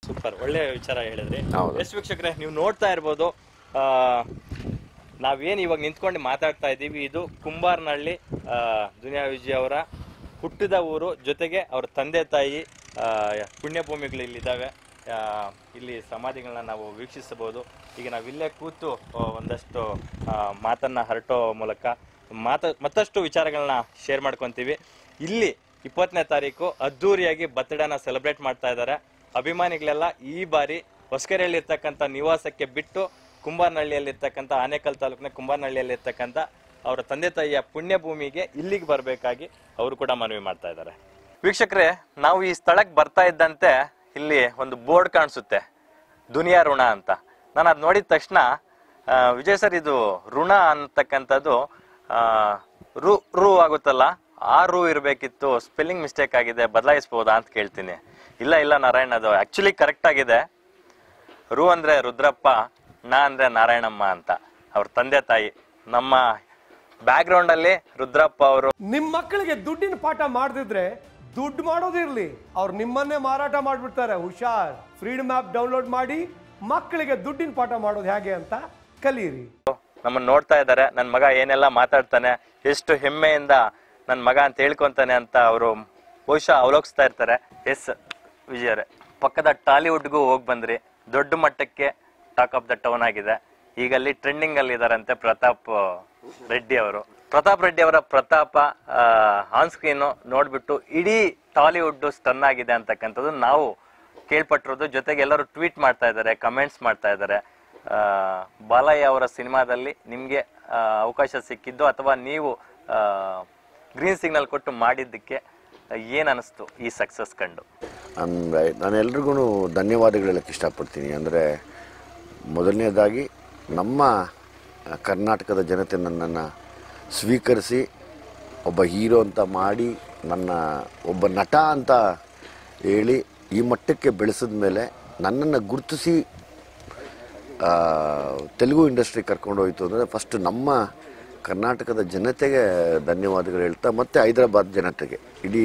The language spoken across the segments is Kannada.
ಸೂಪರ್ ಒಳ್ಳೆ ವಿಚಾರ ಹೇಳಿದ್ರಿ ಹೌದು. ಎಷ್ಟು ವೀಕ್ಷಕರೇ ನೀವು ನೋಡ್ತಾ ಇರ್ಬೋದು ಆ, ನಾವೇನ್ ಇವಾಗ ನಿಂತ್ಕೊಂಡು ಮಾತಾಡ್ತಾ ಇದ್ದೀವಿ ಇದು ಕುಂಬಾರನಹಳ್ಳಿ ಆ, ದುನಿಯಾ ವಿಜಯ್ ಅವರ ಹುಟ್ಟಿದ ಊರು ಜೊತೆಗೆ ಅವ್ರ ತಂದೆ ತಾಯಿ ಆ, ಪುಣ್ಯಭೂಮಿಗಳು ಇಲ್ಲಿದ್ದಾವೆ ಆ, ಇಲ್ಲಿ ಸಮಾಧಿಗಳನ್ನ ನಾವು ವೀಕ್ಷಿಸಬಹುದು ಈಗ ನಾವಿಲ್ಲೇ ಕೂತು ಆ, ಒಂದಷ್ಟು ಆ, ಮಾತನ್ನ ಹರಟೋ ಮೂಲಕ ಮಾತ ಮತ್ತಷ್ಟು ವಿಚಾರಗಳನ್ನ ಶೇರ್ ಮಾಡ್ಕೊಂತೀವಿ ಇಲ್ಲಿ ಇಪ್ಪತ್ತನೇ ತಾರೀಕು ಅದ್ದೂರಿಯಾಗಿ ಬರ್ತಡೇನ ಸೆಲೆಬ್ರೇಟ್ ಮಾಡ್ತಾ ಇದ್ದಾರೆ ಅಭಿಮಾನಿಗಳೆಲ್ಲ ಈ ಬಾರಿ ಹೊಸಕೆರೆಯಲ್ಲಿ ಇರ್ತಕ್ಕಂಥ ನಿವಾಸಕ್ಕೆ ಬಿಟ್ಟು ಕುಂಬಾರನಹಳ್ಳಿಯಲ್ಲಿರ್ತಕ್ಕಂಥ ಆನೇಕಲ್ ತಾಲೂಕಿನ ಕುಂಬಾರನಹಳ್ಳಿಯಲ್ಲಿರ್ತಕ್ಕಂಥ ಅವರ ತಂದೆ ತಾಯಿಯ ಪುಣ್ಯ ಭೂಮಿಗೆ ಇಲ್ಲಿಗೆ ಬರಬೇಕಾಗಿ ಅವರು ಕೂಡ ಮನವಿ ಮಾಡ್ತಾ ಇದ್ದಾರೆ ವೀಕ್ಷಕರೇ ನಾವು ಈ ಸ್ಥಳಕ್ಕೆ ಬರ್ತಾ ಇದ್ದಂತೆ ಇಲ್ಲಿ ಒಂದು ಬೋರ್ಡ್ ಕಾಣಿಸುತ್ತೆ ದುನಿಯಾ ಋಣ ಅಂತ ನಾನು ಅದು ನೋಡಿದ ತಕ್ಷಣ ಆ, ವಿಜಯ್ ಸರ್ ಇದು ಋಣ ಅಂತಕ್ಕಂಥದ್ದು ಆ, ರು ರು ಆಗುತ್ತಲ್ಲ ಆ ರು ಇರಬೇಕಿತ್ತು ಸ್ಪೆಲ್ಲಿಂಗ್ ಮಿಸ್ಟೇಕ್ ಆಗಿದೆ ಬದಲಾಯಿಸ್ಬೋದಾ ಅಂತ ಕೇಳ್ತೀನಿ ಇಲ್ಲ ಇಲ್ಲ ನಾರಾಯಣ ಅದು ಆಕ್ಚುಲಿ ಕರೆಕ್ಟ್ ಆಗಿದೆ ರು ಅಂದ್ರೆ ರುದ್ರಪ್ಪ ನಾ ಅಂದ್ರೆ ನಾರಾಯಣಮ್ಮ ಅಂತ ಅವ್ರ ತಂದೆ ತಾಯಿ ನಮ್ಮ ಬ್ಯಾಕ್ ಗ್ರೌಂಡ್ ಅಲ್ಲಿ ರುದ್ರಪ್ಪ ಅವರು ನಿಮ್ ಮಕ್ಕಳಿಗೆ ದುಡ್ಡಿನ ಪಾಠ ಮಾಡದಿದ್ರೆ ದುಡ್ಡು ಮಾಡೋದಿರ್ಲಿ ಅವ್ರು ನಿಮ್ಮನ್ನೇ ಮಾರಾಟ ಮಾಡ್ಬಿಡ್ತಾರೆ ಹುಷಾರ್ ಫ್ರೀಡಮ್ ಆಪ್ ಡೌನ್ಲೋಡ್ ಮಾಡಿ ಮಕ್ಕಳಿಗೆ ದುಡ್ಡಿನ ಪಾಠ ಮಾಡೋದು ಹೇಗೆ ಅಂತ ಕಲೀರಿ ನಮ್ಮನ್ನ ನೋಡ್ತಾ ಇದ್ದಾರೆ ನನ್ನ ಮಗ ಏನೆಲ್ಲ ಮಾತಾಡ್ತಾನೆ ಎಷ್ಟು ಹೆಮ್ಮೆಯಿಂದ ನನ್ನ ಮಗ ಅಂತ ಹೇಳ್ಕೊಂತಾನೆ ಅಂತ ಅವರು ಬಹುಶಃ ಅವಲೋಕಿಸ್ತಾ ಇರ್ತಾರೆ ಎಸ್ ವಿಜಯರೇ ಪಕ್ಕದ ಟಾಲಿವುಡ್ಗೂ ಹೋಗಿ ಬಂದ್ರಿ ದೊಡ್ಡ ಮಟ್ಟಕ್ಕೆ ಟಾಕ್ ಆಫ್ ದ ಟೌನ್ ಆಗಿದೆ ಈಗ ಅಲ್ಲಿ ಟ್ರೆಂಡಿಂಗ್ ಅಲ್ಲಿ ಇದಾರಂತೆ ಪ್ರತಾಪ್ ರೆಡ್ಡಿ ಅವರು ಪ್ರತಾಪ್ ರೆಡ್ಡಿ ಅವರ ಪ್ರತಾಪ ಆನ್ ಸ್ಕ್ರೀನ್ ನೋಡ್ಬಿಟ್ಟು ಇಡೀ ಟಾಲಿವುಡ್ ಸ್ಟನ್ ಆಗಿದೆ ಅಂತಕ್ಕಂಥದ್ದು ನಾವು ಕೇಳ್ಪಟ್ಟಿರೋದು ಜೊತೆಗೆ ಎಲ್ಲರೂ ಟ್ವೀಟ್ ಮಾಡ್ತಾ ಇದ್ದಾರೆ ಕಮೆಂಟ್ಸ್ ಮಾಡ್ತಾ ಇದ್ದಾರೆ ಆ, ಬಾಲಯ್ಯ ಅವರ ಸಿನಿಮಾದಲ್ಲಿ ನಿಮಗೆ ಅವಕಾಶ ಸಿಕ್ಕಿದ್ದು ಅಥವಾ ನೀವು ಗ್ರೀನ್ ಸಿಗ್ನಲ್ ಕೊಟ್ಟು ಮಾಡಿದ್ದಕ್ಕೆ ಏನ್ ಅನಿಸ್ತು ಈ ಸಕ್ಸಸ್ ಕಂಡು ಅಂದರೆ ನಾನು ಎಲ್ರಿಗೂ ಧನ್ಯವಾದಗಳು ಹೇಳಕ್ಕೆ ಇಷ್ಟಪಡ್ತೀನಿ ಅಂದರೆ ಮೊದಲನೇದಾಗಿ ನಮ್ಮ ಕರ್ನಾಟಕದ ಜನತೆ ನನ್ನನ್ನು ಸ್ವೀಕರಿಸಿ ಒಬ್ಬ ಹೀರೋ ಅಂತ ಮಾಡಿ ನನ್ನ ಒಬ್ಬ ನಟ ಅಂತ ಹೇಳಿ ಈ ಮಟ್ಟಕ್ಕೆ ಬೆಳೆಸಿದ ಮೇಲೆ ನನ್ನನ್ನು ಗುರುತಿಸಿ ಆ, ತೆಲುಗು ಇಂಡಸ್ಟ್ರಿ ಕರ್ಕೊಂಡು ಹೋಯ್ತು ಅಂದರೆ ಫಸ್ಟ್ ನಮ್ಮ ಕರ್ನಾಟಕದ ಜನತೆಗೆ ಧನ್ಯವಾದಗಳು ಹೇಳ್ತಾ ಮತ್ತು ಹೈದರಾಬಾದ್ ಜನತೆಗೆ ಇಡೀ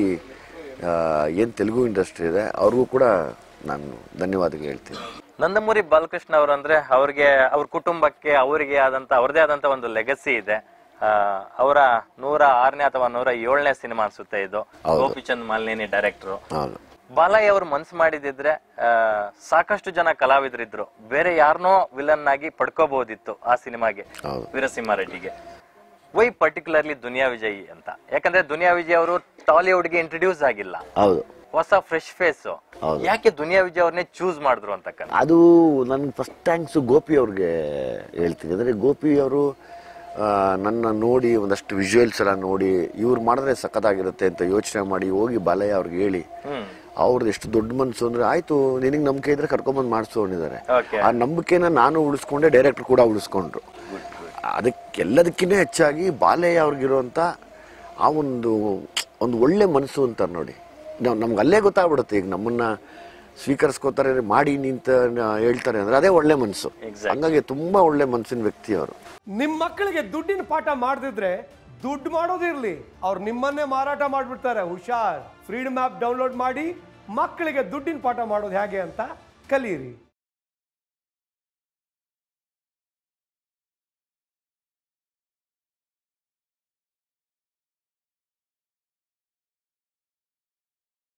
ಏನು ತೆಲುಗು ಇಂಡಸ್ಟ್ರಿ ಇದೆ ಅವ್ರಿಗೂ ಕೂಡ ನಾನು ಧನ್ಯವಾದಗಳು ಹೇಳ್ತೀನಿ ನಂದಮೂರಿ ಬಾಲಕೃಷ್ಣ ಅವರು ಅಂದ್ರೆ ಅವ್ರಿಗೆ ಅವ್ರ ಕುಟುಂಬಕ್ಕೆ ಅವರಿಗೆ ಆದಂತ ಅವ್ರದೇ ಆದಂತ ಒಂದು ಲೆಗಸಿ ಇದೆ ಆ, ಅವರ ನೂರ ಆರನೇ ಅಥವಾ ನೂರ ಏಳನೇ ಸಿನಿಮಾ ಅನ್ಸುತ್ತೆ ಇದು ಗೋಪಿಚಂದ್ ಮಾಲಿನಿ ಡೈರೆಕ್ಟರ್ ಹೌದು ಬಾಲಯ್ಯ ಅವರು ಮನ್ಸು ಮಾಡಿದಿದ್ರೆ ಆ, ಸಾಕಷ್ಟು ಜನ ಕಲಾವಿದರಿದ್ರು ಬೇರೆ ಯಾರನ್ನೋ ವಿಲನ್ ಆಗಿ ಪಡ್ಕೋಬಹುದಿತ್ತು ಆ ಸಿನಿಮಾಗೆ ಹೌದು. ವೀರಸಿಂಹ ರೆಡ್ಡಿಗೆ ವೈ ಪರ್ಟಿಕ್ಯುಲರ್ಲಿ ದುನಿಯಾ ವಿಜಯ್ ಅಂತ ಯಾಕಂದ್ರೆ ದುನಿಯಾ ವಿಜಯ್ ಅವರು ಟಾಲಿವುಡ್ಗೆ ಇಂಟ್ರೊಡ್ಯೂಸ್ ಆಗಿಲ್ಲ ಹೌದು ಹೊಸ ಫ್ರೆಶ್ ಫೇಸ್ ಯಾಕೆ ದುನಿಯಾ ವಿಜಯ್ ಅವ್ರನ್ನೇ ಚೂಸ್ ಮಾಡಿದ್ರು ಅಂತಕ್ಕಂಥ ಅದು ನನ್ಗೆ ಫಸ್ಟ್ ಥ್ಯಾಂಕ್ಸು ಗೋಪಿ ಅವ್ರಿಗೆ ಹೇಳ್ತೀನಿ ಅಂದರೆ ಗೋಪಿ ಅವರು ಆ, ನನ್ನ ನೋಡಿ ಒಂದಷ್ಟು ವಿಜುವಲ್ಸ್ ಎಲ್ಲ ನೋಡಿ ಇವ್ರು ಮಾಡಿದ್ರೆ ಸಖತ್ತಾಗಿರುತ್ತೆ ಅಂತ ಯೋಚನೆ ಮಾಡಿ ಹೋಗಿ ಬಾಲಯ್ಯ ಅವ್ರಿಗೆ ಹೇಳಿ ಹ್ಮ್ ಅವ್ರದ್ದು ಎಷ್ಟು ದೊಡ್ಡ ಮನಸ್ಸು ಅಂದರೆ ಆಯಿತು ನಿನಗೆ ನಂಬಿಕೆ ಇದ್ರೆ ಕರ್ಕೊಂಬಂದು ಮಾಡಿಸು ಅಂದಿದ್ದಾರೆ ಓಕೆ ಆ ನಂಬಿಕೆನ ನಾನು ಉಳಿಸ್ಕೊಂಡೆ ಡೈರೆಕ್ಟರ್ ಕೂಡ ಉಳಿಸ್ಕೊಂಡ್ರು ಅದಕ್ಕೆಲ್ಲದಕ್ಕಿಂತ ಹೆಚ್ಚಾಗಿ ಬಾಲಯ್ಯ ಅವ್ರಿಗಿರುವಂಥ ಆ ಒಂದು ಒಂದು ಒಳ್ಳೆ ಮನಸ್ಸು ಅಂತಾರೆ ನೋಡಿ ನಾವು ನಮ್ಗೆ ಅಲ್ಲೇ ಗೊತ್ತಾಗ್ಬಿಡುತ್ತೆ ಈಗ ನಮ್ಮನ್ನ ಸ್ವೀಕರಿಸ್ಕೋತಾರೆ ಮಾಡಿ ನಿಂತ ಹೇಳ್ತಾರೆ ಅಂದ್ರೆ ಅದೇ ಒಳ್ಳೆ ಮನಸ್ಸು ಹಂಗಾಗಿ ತುಂಬಾ ಒಳ್ಳೆ ಮನಸ್ಸಿನ ವ್ಯಕ್ತಿ ಅವರು ನಿಮ್ ಮಕ್ಕಳಿಗೆ ದುಡ್ಡಿನ ಪಾಠ ಮಾಡದಿದ್ರೆ ದುಡ್ಡು ಮಾಡೋದಿರ್ಲಿ ಅವ್ರು ನಿಮ್ಮನ್ನೇ ಮಾರಾಟ ಮಾಡ್ಬಿಡ್ತಾರೆ ಹುಷಾರ್ ಫ್ರೀಡಮ್ ಆಪ್ ಡೌನ್ಲೋಡ್ ಮಾಡಿ ಮಕ್ಕಳಿಗೆ ದುಡ್ಡಿನ ಪಾಠ ಮಾಡೋದು ಹೇಗೆ ಅಂತ ಕಲೀರಿ